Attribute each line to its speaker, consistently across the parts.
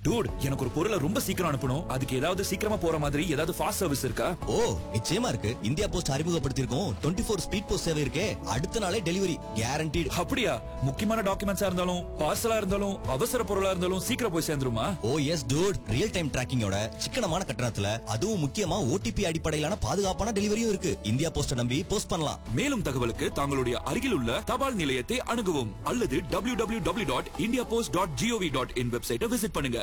Speaker 1: Dude எனக்கு ஒரு பொருளை ரொம்ப சீக்கிரம் அனுப்பணும் அதுக்கு ஏதாவது சீக்கிரமா போற மாதிரி ஏதாவது ஃபாஸ்ட் சர்வீஸ் இருக்கா
Speaker 2: ஓ நிச்சயமா இருக்கு இந்தியா போஸ்ட் அறிமுகப்படுத்தியிருக்கோம் டுவெண்ட்டி ஃபோர் ஸ்பீட் போஸ்ட் சேவை இருக்கே அடுத்த நாளே டெலிவரி கேரண்டீடு
Speaker 1: அப்படியா முக்கியமான டாக்குமெண்ட்ஸா இருந்தாலும் பார்சலா இருந்தாலும் அவசர பொருளா இருந்தாலும் சீக்கிரம் போய் சேர்ந்துருமா
Speaker 2: oh yes dude real time டிராக்கிங்கோட சிக்கனமான கட்டணத்துல அதுவும் முக்கியமா ஓடிபி அடிப்படையிலான பாதுகாப்பான டெலிவரியும் இருக்கு இந்தியா போஸ்ட நம்பி போஸ்ட் பண்ணலாம்
Speaker 1: மேலும் தகவலுக்கு தங்களுடைய அருகில் உள்ள தபால் நிலையத்தை அணுகவும் அல்லது W W W dot India post dot GOV dot in வெப்சைட்டை விசிட் பண்ணுங்க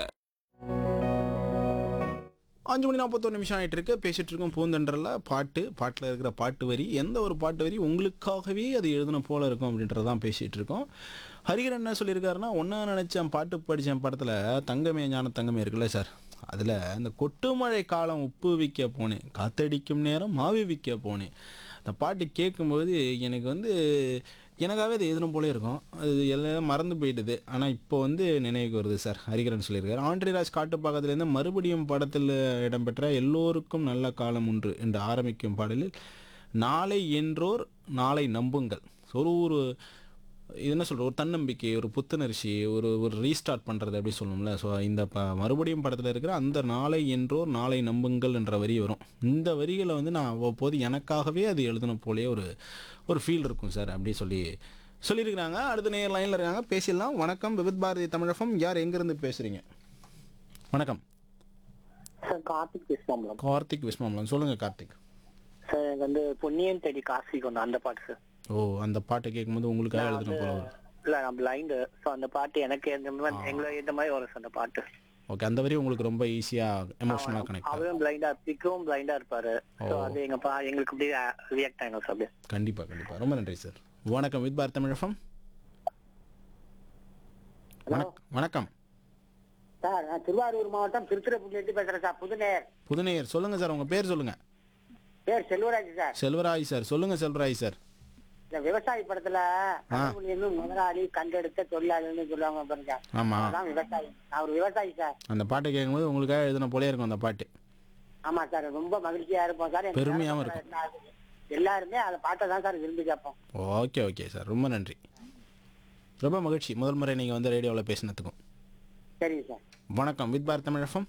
Speaker 3: அஞ்சு மணி நாற்பத்தொரு நிமிஷம் ஆயிட்டு இருக்கு பேசிட்டு இருக்கோம் பூந்தென்றல பாட்டு பாட்டில் இருக்கிற பாட்டு வரி எந்த ஒரு பாட்டு வரி உங்களுக்காகவே அது எழுதின போல இருக்கும் அப்படின்றதான் பேசிட்டு இருக்கோம் ஹரிகரன் என்ன சொல்லியிருக்காருன்னா ஒன்றா நினைச்சேன் பாட்டு படித்தேன் படத்தில் தங்கமே ஞான தங்கமே இருக்குல்ல சார் அதில் இந்த கொட்டுமழை காலம் உப்பு விற்க போனேன் காத்தடிக்கும் நேரம் மாவி விற்க போனேன் அந்த பாட்டு கேட்கும்போது எனக்கு வந்து எனக்காகவே அது எழுதணும் போலே இருக்கும் அது எல்லாம் மறந்து போயிடுது ஆனால் இப்போ வந்து நினைவுக்கு வருது சார் ஹரிகரன் சொல்லியிருக்காரு ஆண்ட்ரிராஜ் காட்டுப்பாக்கத்துலேருந்து மறுபடியும் படத்தில் இடம்பெற்ற எல்லோருக்கும் நல்ல காலம் உண்டு என்று ஆரம்பிக்கும் பாடலில் நாளை என்றோர் நாளை நம்புங்கள் ஒரு ஒரு இது என்ன சொல்கிற ஒரு தன்னம்பிக்கை ஒரு புத்துணர்ச்சி ஒரு ஒரு ரீஸ்டார்ட் பண்ணுறது அப்படி சொல்லணும்ல ஸோ இந்த ப மறுபடியும் படத்தில் இருக்கிற அந்த நாளை என்றோர் நாளை நம்புங்கள் என்ற வரி வரும் இந்த வரிகளை வந்து நான் அவ்வப்போது எனக்காகவே அது எழுதணும் போலே ஒரு ஒரு ஃபீல் இருக்கும் சார் அப்படி சொல்லி சொல்லியிருக்கிறாங்க அடுத்த நேர் லைனில் இருக்காங்க பேசிடலாம் வணக்கம் விவித் பாரதி தமிழகம் யார் எங்கேருந்து பேசுகிறீங்க வணக்கம்
Speaker 4: சார் கார்த்திக் பேசுவோம்ல
Speaker 3: கார்த்திக் விஸ்மாமலம் சொல்லுங்கள் கார்த்திக்
Speaker 4: சார் எனக்கு வந்து பொன்னியன் தேடி காசி கொண்டு அந்த பாட்டு சார்
Speaker 3: ஓ அந்த பாட்டை கேட்கும்போது உங்களுக்காக
Speaker 4: நான்
Speaker 3: எழுதணும் போல
Speaker 4: வந்து-
Speaker 3: வரும்
Speaker 4: இல்ல நான் பிளைண்டு ஸோ அந்த பாட்டு எனக்கு இந்த மாதிரி எங்களை இந்த மாதிரி வரும் சார் அந்த பாட்டு
Speaker 3: ஓகே அந்த வரி உங்களுக்கு ரொம்ப ஈஸியாக எமோஷனலாக கனெக்ட் ஆகும்
Speaker 4: அவரும் பிளைண்டா பிக்கவும் பிளைண்டா இருப்பாரு ஸோ அது எங்க பா எங்களுக்கு அப்படியே ரியாக்ட் ஆகும் சார் அப்படியே
Speaker 3: கண்டிப்பாக கண்டிப்பாக ரொம்ப நன்றி சார் வணக்கம் வித் பாரத் தமிழகம் வணக்- வணக்கம்
Speaker 4: சார் நான் திருவாரூர் மாவட்டம் திருத்துறைப்பூண்டி பேசுறேன் சார் புதுநேர்
Speaker 3: புதுநேயர் சொல்லுங்கள் சார் உங்கள் பேர் சொல்லுங்கள்
Speaker 4: பேர் செல்வராஜ் சார்
Speaker 3: செல்வராய் சார் சொல்லுங்கள் செல்வராய் சார்
Speaker 4: இந்த விவசாயி படத்துல கணவன் முதலாளி கண்டெடுத்த தொழிலாளின்னு சொல்லுவாங்க பாருங்க
Speaker 3: ஆமாம்
Speaker 4: அதான் விவசாயி நான் ஒரு விவசாயி சார்
Speaker 3: அந்த பாட்டை கேட்கும்போது உங்களுக்காக எழுதின போலே இருக்கும் அந்த பாட்டு
Speaker 4: ஆமா சார் ரொம்ப மகிழ்ச்சியா இருப்போம் சார் எங்க
Speaker 3: பெருமையாவும்
Speaker 4: நேரத்துல
Speaker 3: இருக்கும்.
Speaker 4: எல்லாரும் எல்லாருமே அந்த பாட்டை தான் சார் விரும்பி கேட்போம்
Speaker 3: ஓகே ஓகே சார் ரொம்ப நன்றி ரொம்ப மகிழ்ச்சி முதல் முறை நீங்கள் வந்து ரேடியோவில் பேசினதுக்கும்
Speaker 4: சரிங்க சார்
Speaker 3: வணக்கம் வித் பாரத் தமிழகம்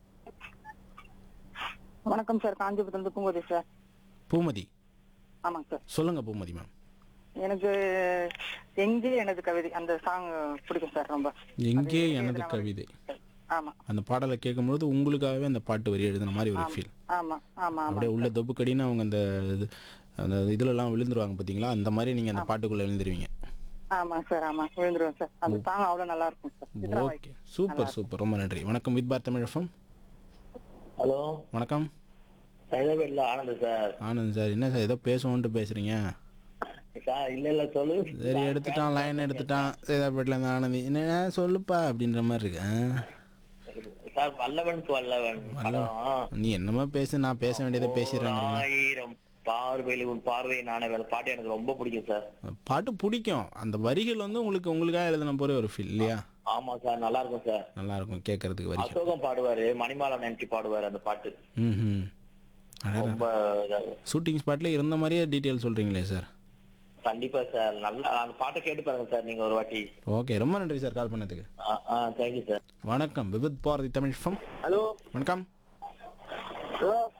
Speaker 5: வணக்கம் சார் காஞ்சிபுரத்துல பூங்கோதி சார்
Speaker 3: பூமதி
Speaker 5: ஆமாங்க சார்
Speaker 3: சொல்லுங்கள் பூமதி மேம்
Speaker 5: எனக்கு எங்கே எனது கவிதை அந்த சாங் பிடிக்கும் சார் ரொம்ப
Speaker 3: எங்கே
Speaker 5: அது
Speaker 3: எனது
Speaker 5: எழுதுன
Speaker 3: கவிதை
Speaker 5: ஆமா
Speaker 3: அந்த பாடலை கேட்கும்போது உங்களுக்காகவே அந்த பாட்டு வரி எழுதின மாதிரி ஒரு ஃபீல்
Speaker 5: ஆமா ஆமா ஆமா
Speaker 3: அப்படியே உள்ள தொப்புக்கடின்னு அவங்க அந்த இது அந்த இதுலலாம் விழுந்துருவாங்க பார்த்தீங்களா அந்த மாதிரி நீங்கள் அந்த பாட்டுக்குள்ளே விழுந்துருவீங்க
Speaker 5: ஆமா சார் ஆமா விழுந்துருவேன் சார் அந்த சாங் அவ்வளவு நல்லா இருக்கும் sir Chitra
Speaker 3: okay super super ரொம்ப நன்றி வணக்கம் வித் பார் தமிழ் எஃப்எம்
Speaker 4: ஹலோ
Speaker 3: வணக்கம்
Speaker 4: சைதாபேட்ல ஆனந்த் சார்
Speaker 3: ஆனந்த் சார் என்ன சார் ஏதோ பேசணுன்ட்டு பேசுகிறீங்க
Speaker 4: சார் இல்ல இல்ல சொல்லு
Speaker 3: சரி எடுத்துட்டான் லைன் எடுத்துட்டான் சேதாப்பேட்டில் இருந்து ஆனந்தி என்ன சொல்லுப்பா அப்படின்ற மாதிரி இருக்கு ஆ?
Speaker 4: சார் வல்லவன் வல்லவன் படம்
Speaker 3: நீ என்னமோ பேசு நான் பேச வேண்டியதை பேசிடுறேன்
Speaker 4: ஆயிரம் பார்வையில் உன் பார்வை நானவன் பாட்டு எனக்கு ரொம்ப பிடிக்கும் சார்
Speaker 3: பாட்டு பிடிக்கும் அந்த வரிகள் வந்து உங்களுக்கு உங்களுக்காக எழுதின போற ஒரு ஃபீல் இல்லையா
Speaker 4: ஆமா சார் நல்லா இருக்கும் சார்
Speaker 3: நல்லா இருக்கும் கேட்கறதுக்கு வரிகள்
Speaker 4: அசோகம் பாடுவாரு மணிமாலன் எம்டி பாடுவாரு அந்த பாட்டு
Speaker 3: ம்
Speaker 4: ரொம்ப இதா-
Speaker 3: ஷூட்டிங் ஸ்பாட்ல இருந்த மாதிரியே டீட்டெயில் சொல்றீங்களே சார்
Speaker 4: கண்டிப்பா சார் நல்லா அந்த பாட்டை கேட்டு பாருங்க சார் நீங்க ஒரு வாட்டி
Speaker 3: ஓகே ரொம்ப நன்றி சார் கால் பண்ணதுக்கு
Speaker 4: தேங்க்யூ சார்
Speaker 3: வணக்கம் விவித் பாரதி தமிழ் ஃபம்
Speaker 4: ஹலோ
Speaker 3: வணக்கம்
Speaker 4: ஹலோ